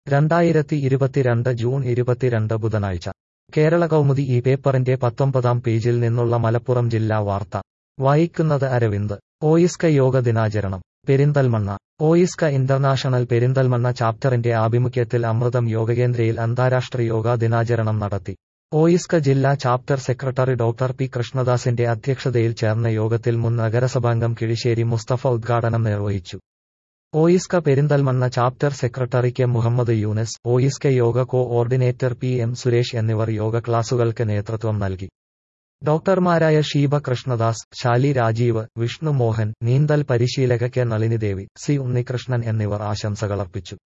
രണ്ടായിരത്തി ഇരുപത്തിരണ്ട് ജൂൺ ഇരുപത്തിരണ്ട് ബുധനാഴ്ച കേരള കൗമുദി ഈ പേപ്പറിന്റെ പത്തൊമ്പതാം പേജിൽ നിന്നുള്ള മലപ്പുറം ജില്ലാ വാർത്ത വായിക്കുന്നത് അരവിന്ദ് ഓയിസ്ക യോഗ ദിനാചരണം പെരിന്തൽമണ്ണ ഓയിസ്ക ഇന്റർനാഷണൽ പെരിന്തൽമണ്ണ ചാപ്റ്ററിന്റെ ആഭിമുഖ്യത്തിൽ അമൃതം യോഗകേന്ദ്രയിൽ അന്താരാഷ്ട്ര യോഗാ ദിനാചരണം നടത്തി ഓയിസ്ക ജില്ലാ ചാപ്റ്റർ സെക്രട്ടറി ഡോക്ടർ പി കൃഷ്ണദാസിന്റെ അധ്യക്ഷതയിൽ ചേർന്ന യോഗത്തിൽ മുൻ നഗരസഭാംഗം കിഴിശ്ശേരി മുസ്തഫ ഉദ്ഘാടനം നിർവഹിച്ചു OISCA Perinthalmanna chapter secretary K Muhammad Yoonus OISCA yoga coordinator P M Suresh എന്നിവർ യോഗ ക്ലാസുകൾക്ക് നേതൃത്വം നൽകി ഡോക്ടർമാരായ ഷീബ കൃഷ്ണദാസ് ശാലി രാജീവ് വിഷ്ണു മോഹൻ നീന്തൽ പരിശീലക കെ നളിനിദേവി സി ഉണ്ണികൃഷ്ണൻ എന്നിവർ ആശംസകളർപ്പിച്ചു